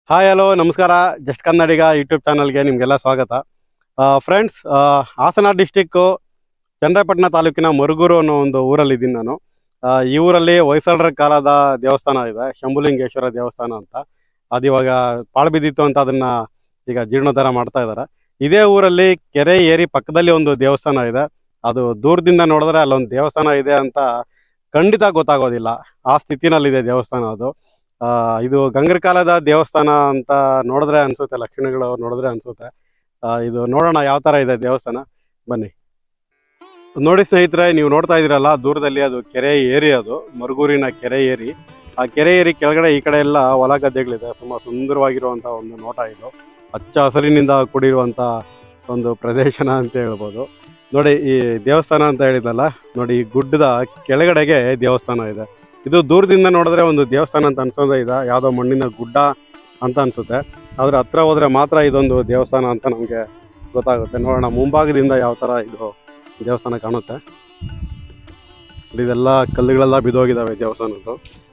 hi hello ನಮಸ್ಕಾರ just Kannadiga YouTube ಚಾನಲ್ಗೆ ನಿಮಗೆಲ್ಲ ಸ್ವಾಗತ ಫ್ರೆಂಡ್ಸ್ ಹಾಸನ ಡಿಸ್ಟಿಕ್ಕು ಚನ್ನರಾಯಪಟ್ಟಣ ತಾಲೂಕಿನ ಮರುಗೂರು ಅನ್ನೋ ಒಂದು ಊರಲ್ಲಿ ಇದ್ದೀನಿ ನಾನು ಆ, ಈ ಊರಲ್ಲಿ ಹೊಯ್ಸಳರ ಕಾಲದ ದೇವಸ್ಥಾನ ಇದೆ ಶಂಭುಲಿಂಗೇಶ್ವರ ದೇವಸ್ಥಾನ ಅಂತ ಅದು ಇವಾಗ ಪಾಳು ಬಿದ್ದಿತ್ತು ಅಂತ ಅದನ್ನ ಈಗ ಜೀರ್ಣೋದ್ಧಾರ ಮಾಡ್ತಾ ಇದ್ದಾರೆ ಇದೇ ಊರಲ್ಲಿ ಕೆರೆ ಏರಿ ಪಕ್ಕದಲ್ಲಿ ಒಂದು ದೇವಸ್ಥಾನ ಇದೆ ಅದು ದೂರದಿಂದ ನೋಡಿದ್ರೆ ಅಲ್ಲೊಂದು ದೇವಸ್ಥಾನ ಇದೆ ಅಂತ ಖಂಡಿತ ಗೊತ್ತಾಗೋದಿಲ್ಲ ಆ ಸ್ಥಿತಿನಲ್ಲಿದೆ ದೇವಸ್ಥಾನ ಅದು ಆ, ಇದು ಗಂಗರ ಕಾಲದ ದೇವಸ್ಥಾನ ಅಂತ ನೋಡಿದ್ರೆ ಅನ್ಸುತ್ತೆ ಲಕ್ಷಣಗಳು ನೋಡಿದ್ರೆ ಅನ್ಸುತ್ತೆ ಆ, ಇದು ನೋಡೋಣ ಯಾವ ತರ ಇದೆ ದೇವಸ್ಥಾನ ಬನ್ನಿ ನೋಡಿ ಸ್ನೇಹಿತರೆ ನೀವು ನೋಡ್ತಾ ಇದೀರಲ್ಲ ದೂರದಲ್ಲಿ ಅದು ಕೆರೆ ಏರಿ ಅದು ಮರುಗೂರಿನ ಕೆರೆ ಏರಿ ಆ ಕೆರೆ ಏರಿ ಕೆಳಗಡೆ ಈ ಕಡೆ ಎಲ್ಲ ಹೊಲ ಗದ್ದೆಗಳಿದೆ ತುಂಬಾ ಸುಂದರವಾಗಿರುವಂತ ಒಂದು ನೋಟ ಇದು ಹಚ್ಚ ಹಸಿರಿನಿಂದ ಕೂಡಿರುವಂತ ಒಂದು ಪ್ರದೇಶನ ಅಂತ ಹೇಳ್ಬೋದು ನೋಡಿ ಈ ದೇವಸ್ಥಾನ ಅಂತ ಹೇಳಿದ್ನಲ್ಲ ನೋಡಿ ಈ ಗುಡ್ಡದ ಕೆಳಗಡೆಗೆ ದೇವಸ್ಥಾನ ಇದೆ ಇದು ದೂರದಿಂದ ನೋಡಿದ್ರೆ ಒಂದು ದೇವಸ್ಥಾನ ಅಂತ ಅನ್ಸೋದೇ ಇದೆ ಯಾವುದೋ ಮಣ್ಣಿನ ಗುಡ್ಡ ಅಂತ ಅನ್ಸುತ್ತೆ ಆದ್ರೆ ಹತ್ರ ಹೋದ್ರೆ ಮಾತ್ರ ಇದೊಂದು ದೇವಸ್ಥಾನ ಅಂತ ನಮಗೆ ಗೊತ್ತಾಗುತ್ತೆ ನೋಡೋಣ ಮುಂಭಾಗದಿಂದ ಯಾವ ಥರ ಇದು ದೇವಸ್ಥಾನ ಕಾಣುತ್ತೆ ನೋಡಿ ಇದೆಲ್ಲ ಕಲ್ಲುಗಳೆಲ್ಲ ಬಿದ್ದೋಗಿದ್ದಾವೆ ದೇವಸ್ಥಾನದ್ದು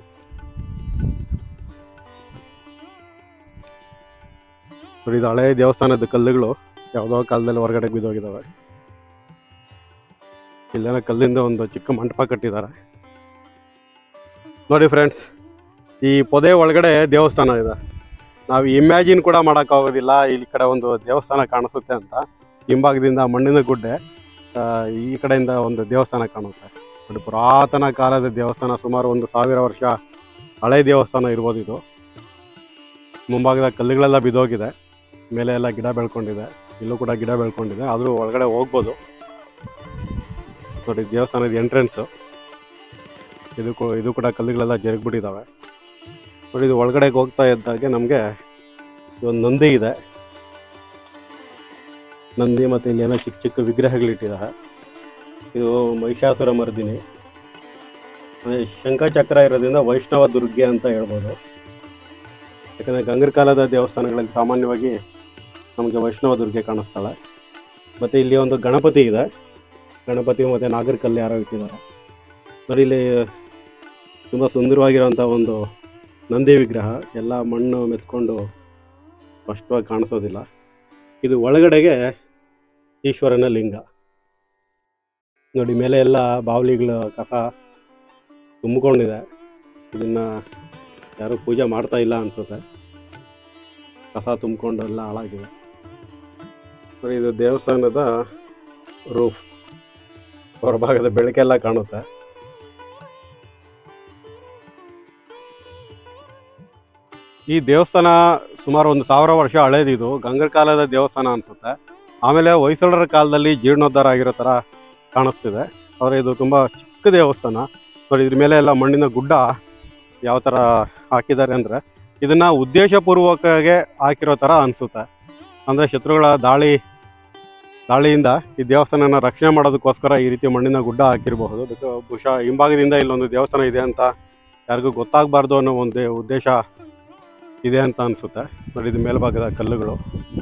ನೋಡಿ ಇದು ಹಳೆ ದೇವಸ್ಥಾನದ ಕಲ್ಲುಗಳು ಯಾವುದೋ ಕಾಲದಲ್ಲಿ ಹೊರಗಡೆ ಬಿದ್ದೋಗಿದ್ದಾವೆ ಇಲ್ಲೇನೋ ಕಲ್ಲಿಂದ ಒಂದು ಚಿಕ್ಕ ಮಂಟಪ ಕಟ್ಟಿದ್ದಾರೆ ನೋಡಿ ಫ್ರೆಂಡ್ಸ್ ಈ ಪೊದೆ ಒಳಗಡೆ ದೇವಸ್ಥಾನ ಇದೆ ನಾವು ಇಮ್ಯಾಜಿನ್ ಕೂಡ ಮಾಡೋಕ್ಕಾಗೋದಿಲ್ಲ ಇಲ್ಲಿ ಕಡೆ ಒಂದು ದೇವಸ್ಥಾನ ಕಾಣಿಸುತ್ತೆ ಅಂತ ಹಿಂಭಾಗದಿಂದ ಮಣ್ಣಿನ ಗುಡ್ಡೆ ಆ, ಈ ಕಡೆಯಿಂದ ಒಂದು ದೇವಸ್ಥಾನ ಕಾಣುತ್ತೆ ನೋಡಿ ಪುರಾತನ ಕಾಲದ ದೇವಸ್ಥಾನ ಸುಮಾರು ಒಂದು ಸಾವಿರ ವರ್ಷ ಹಳೆ ದೇವಸ್ಥಾನ ಇರ್ಬೋದು ಇದು ಮುಂಭಾಗದ ಕಲ್ಲುಗಳೆಲ್ಲ ಬಿದ್ದೋಗಿದೆ ಮೇಲೆ ಎಲ್ಲ ಗಿಡ ಬೆಳ್ಕೊಂಡಿದೆ ಇಲ್ಲೂ ಕೂಡ ಗಿಡ ಬೆಳ್ಕೊಂಡಿದೆ ಆದರೂ ಒಳಗಡೆ ಹೋಗ್ಬೋದು ನೋಡಿ ದೇವಸ್ಥಾನದ ಎಂಟ್ರೆನ್ಸು ಇದು ಕೂ- ಇದು ಕೂಡ ಕಲ್ಲುಗಳೆಲ್ಲ ಜರುಗ್ಬಿಟ್ಟಿದ್ದಾವೆ ನೋಡಿ ಇದು ಒಳಗಡೆ ಹೋಗ್ತಾ ಇದ್ದಾಗೆ ನಮಗೆ ಒಂದು ನಂದಿ ಇದೆ ನಂದಿ ಮತ್ತು ಇಲ್ಲಿ ಏನೋ ಚಿಕ್ಕ ಚಿಕ್ಕ ವಿಗ್ರಹಗಳಿಟ್ಟಿದ್ದಾರೆ ಇದು ಮಹಿಷಾಸುರ ಮರ್ದಿನಿ ಆಮೇಲೆ ಶಂಖಚಕ್ರ ಇರೋದ್ರಿಂದ ವೈಷ್ಣವ ದುರ್ಗೆ ಅಂತ ಹೇಳ್ಬೋದು ಯಾಕಂದರೆ ಗಂಗರ ಕಾಲದ ದೇವಸ್ಥಾನಗಳಲ್ಲಿ ಸಾಮಾನ್ಯವಾಗಿ ನಮಗೆ ವೈಷ್ಣವ ದುರ್ಗೆ ಕಾಣಿಸ್ತಾಳೆ ಮತ್ತು ಇಲ್ಲಿ ಒಂದು ಗಣಪತಿ ಇದೆ ಗಣಪತಿ ಮತ್ತು ನಾಗರ ಯಾರೋ ಇಟ್ಟಿದ್ದಾರೆ ನೋಡಿ ಇಲ್ಲಿ ತುಂಬ ಸುಂದರವಾಗಿರೋಂಥ ಒಂದು ನಂದಿ ವಿಗ್ರಹ ಎಲ್ಲ ಮಣ್ಣು ಮೆತ್ಕೊಂಡು ಸ್ಪಷ್ಟವಾಗಿ ಕಾಣಿಸೋದಿಲ್ಲ ಇದು ಒಳಗಡೆಗೆ ಈಶ್ವರನ ಲಿಂಗ ನೋಡಿ ಮೇಲೆ ಎಲ್ಲ ಬಾವಲಿಗಳ ಕಸ ತುಂಬಿಕೊಂಡಿದೆ ಇದನ್ನ ಯಾರು ಪೂಜೆ ಮಾಡ್ತಾ ಇಲ್ಲ ಅನ್ಸುತ್ತೆ ಕಸ ತುಂಬಿಕೊಂಡು ಎಲ್ಲ ಹಾಳಾಗಿದೆ ನೋಡಿ ಇದು ದೇವಸ್ಥಾನದ ರೂಫ್ ಹೊರಭಾಗದ ಬೆಳಕೆಲ್ಲ ಕಾಣುತ್ತೆ ಈ ದೇವಸ್ಥಾನ ಸುಮಾರು ಒಂದು ಸಾವಿರ ವರ್ಷ ಹಳೇದಿದು ಗಂಗರ ಕಾಲದ ದೇವಸ್ಥಾನ ಅನಿಸುತ್ತೆ ಆಮೇಲೆ ಹೊಯ್ಸಳರ ಕಾಲದಲ್ಲಿ ಜೀರ್ಣೋದ್ಧಾರ ಆಗಿರೋ ಥರ ಕಾಣಿಸ್ತಿದೆ ಆದರೆ ಇದು ತುಂಬ ಚಿಕ್ಕ ದೇವಸ್ಥಾನ ನೋಡಿ ಇದ್ರ ಮೇಲೆ ಎಲ್ಲ ಮಣ್ಣಿನ ಗುಡ್ಡ ಯಾವ ಥರ ಹಾಕಿದ್ದಾರೆ ಅಂದರೆ ಇದನ್ನು ಉದ್ದೇಶಪೂರ್ವಕವಾಗಿ ಹಾಕಿರೋ ಥರ ಅನಿಸುತ್ತೆ ಅಂದರೆ ಶತ್ರುಗಳ ದಾಳಿ ದಾಳಿಯಿಂದ ಈ ದೇವಸ್ಥಾನನ ರಕ್ಷಣೆ ಮಾಡೋದಕ್ಕೋಸ್ಕರ ಈ ರೀತಿ ಮಣ್ಣಿನ ಗುಡ್ಡ ಹಾಕಿರಬಹುದು ಅದಕ್ಕೆ ಬಹುಶಃ ಹಿಂಭಾಗದಿಂದ ಇಲ್ಲೊಂದು ದೇವಸ್ಥಾನ ಇದೆ ಅಂತ ಯಾರಿಗೂ ಗೊತ್ತಾಗಬಾರ್ದು ಅನ್ನೋ ಒಂದು ಉದ್ದೇಶ ಇದೆ ಅಂತ ಅನಿಸುತ್ತೆ ನೋಡಿ ಇದು ಮೇಲ್ಭಾಗದ ಕಲ್ಲುಗಳು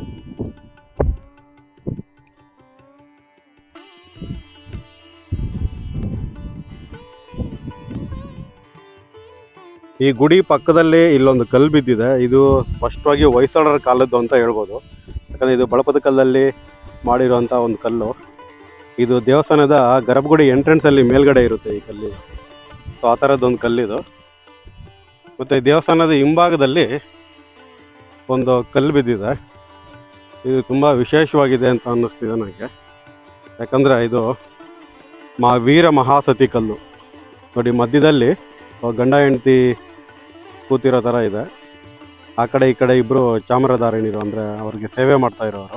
ಈ ಗುಡಿ ಪಕ್ಕದಲ್ಲಿ ಇಲ್ಲೊಂದು ಕಲ್ಲು ಬಿದ್ದಿದೆ ಇದು ಸ್ಪಷ್ಟವಾಗಿ ಹೊಯ್ಸಳರ ಕಾಲದ್ದು ಅಂತ ಹೇಳ್ಬೋದು ಯಾಕಂದರೆ ಇದು ಬಳಪದ ಕಲ್ಲಲ್ಲಿ ಮಾಡಿರುವಂಥ ಒಂದು ಕಲ್ಲು ಇದು ದೇವಸ್ಥಾನದ ಗರ್ಭಗುಡಿ ಎಂಟ್ರೆನ್ಸಲ್ಲಿ ಮೇಲ್ಗಡೆ ಇರುತ್ತೆ ಈ ಕಲ್ಲಿ ಸೊ ಆ ಥರದ್ದೊಂದು ಕಲ್ಲಿದು ಮತ್ತು ಈ ದೇವಸ್ಥಾನದ ಹಿಂಭಾಗದಲ್ಲಿ ಒಂದು ಕಲ್ಲು ಬಿದ್ದಿದೆ ಇದು ತುಂಬ ವಿಶೇಷವಾಗಿದೆ ಅಂತ ಅನ್ನಿಸ್ತಿದೆ ನನಗೆ ಯಾಕಂದರೆ ಇದು ಮಾ ವೀರ ಮಹಾಸತಿ ಕಲ್ಲು ನೋಡಿ ಮಧ್ಯದಲ್ಲಿ ಒಬ್ಬ ಗಂಡ ಹೆಂಡತಿ ಕೂತಿರೋ ಥರ ಇದೆ ಆ ಕಡೆ ಈ ಕಡೆ ಇಬ್ಬರು ಚಾಮರಧಾರಿಣಿರು ಅಂದರೆ ಅವ್ರಿಗೆ ಸೇವೆ ಮಾಡ್ತಾ ಇರೋರು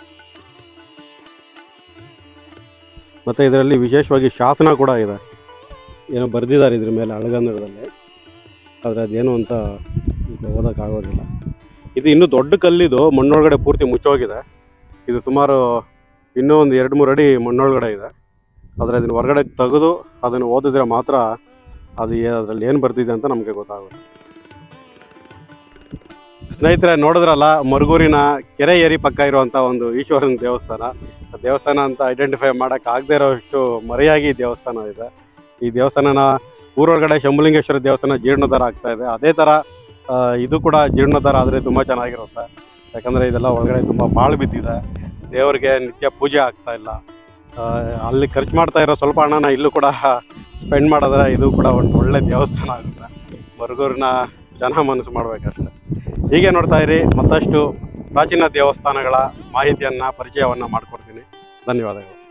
ಮತ್ತು ಇದರಲ್ಲಿ ವಿಶೇಷವಾಗಿ ಶಾಸನ ಕೂಡ ಇದೆ ಏನೋ ಬರೆದಿದ್ದಾರೆ ಇದ್ರ ಮೇಲೆ ಹಳಗನ್ನಡದಲ್ಲಿ ಆದರೆ ಅದೇನು ಅಂತ ಈಗ ಓದೋಕ್ಕಾಗೋದಿಲ್ಲ ಇದು ಇನ್ನೂ ದೊಡ್ಡ ಕಲ್ಲಿದು ಮಣ್ಣೊಳಗಡೆ ಪೂರ್ತಿ ಮುಚ್ಚೋಗಿದೆ ಇದು ಸುಮಾರು ಇನ್ನೂ ಒಂದು ಎರಡು ಮೂರು ಅಡಿ ಮಣ್ಣೊಳಗಡೆ ಇದೆ ಆದರೆ ಅದನ್ನು ಹೊರಗಡೆ ತೆಗೆದು ಅದನ್ನು ಓದಿದ್ರೆ ಮಾತ್ರ ಅದು ಅದರಲ್ಲಿ ಏನು ಬರ್ತಿದೆ ಅಂತ ನಮಗೆ ಗೊತ್ತಾಗುತ್ತೆ ಸ್ನೇಹಿತರೆ ನೋಡಿದ್ರಲ್ಲ ಮರುಗೂರಿನ ಕೆರೆ ಏರಿ ಪಕ್ಕ ಇರುವಂಥ ಒಂದು ಈಶ್ವರನ ದೇವಸ್ಥಾನ ಆ ದೇವಸ್ಥಾನ ಅಂತ ಐಡೆಂಟಿಫೈ ಮಾಡೋಕ್ಕೆ ಆಗದೆ ಇರೋಷ್ಟು ಮರೆಯಾಗಿ ಈ ದೇವಸ್ಥಾನ ಇದೆ ಈ ದೇವಸ್ಥಾನನ ಊರೊಳಗಡೆ ಶಂಭುಲಿಂಗೇಶ್ವರ ದೇವಸ್ಥಾನ ಜೀರ್ಣೋದ್ಧಾರ ಆಗ್ತಾ ಇದೆ ಅದೇ ಥರ ಆ, ಇದು ಕೂಡ ಜೀರ್ಣೋದ್ಧಾರ ಆದರೆ ತುಂಬ ಚೆನ್ನಾಗಿರುತ್ತೆ ಯಾಕಂದರೆ ಇದೆಲ್ಲ ಒಳಗಡೆ ತುಂಬ ಬಾಳು ಬಿದ್ದಿದೆ ದೇವರಿಗೆ ನಿತ್ಯ ಪೂಜೆ ಆಗ್ತಾ ಇಲ್ಲ ಆ, ಅಲ್ಲಿ ಖರ್ಚು ಮಾಡ್ತಾ ಇರೋ ಸ್ವಲ್ಪ ಹಣನ ಇಲ್ಲೂ ಕೂಡ ಸ್ಪೆಂಡ್ ಮಾಡಿದ್ರೆ ಇದು ಕೂಡ ಒಂದು ಒಳ್ಳೆ ದೇವಸ್ಥಾನ ಆಗುತ್ತೆ ಮರುಗೂರಿನ ಜನ ಮನಸ್ಸು ಮಾಡಬೇಕಷ್ಟೆ ಹೀಗೆ ನೋಡ್ತಾ ಇರಿ ಮತ್ತಷ್ಟು ಪ್ರಾಚೀನ ದೇವಸ್ಥಾನಗಳ ಮಾಹಿತಿಯನ್ನು ಪರಿಚಯವನ್ನು ಮಾಡಿಕೊಡ್ತೀನಿ ಧನ್ಯವಾದಗಳು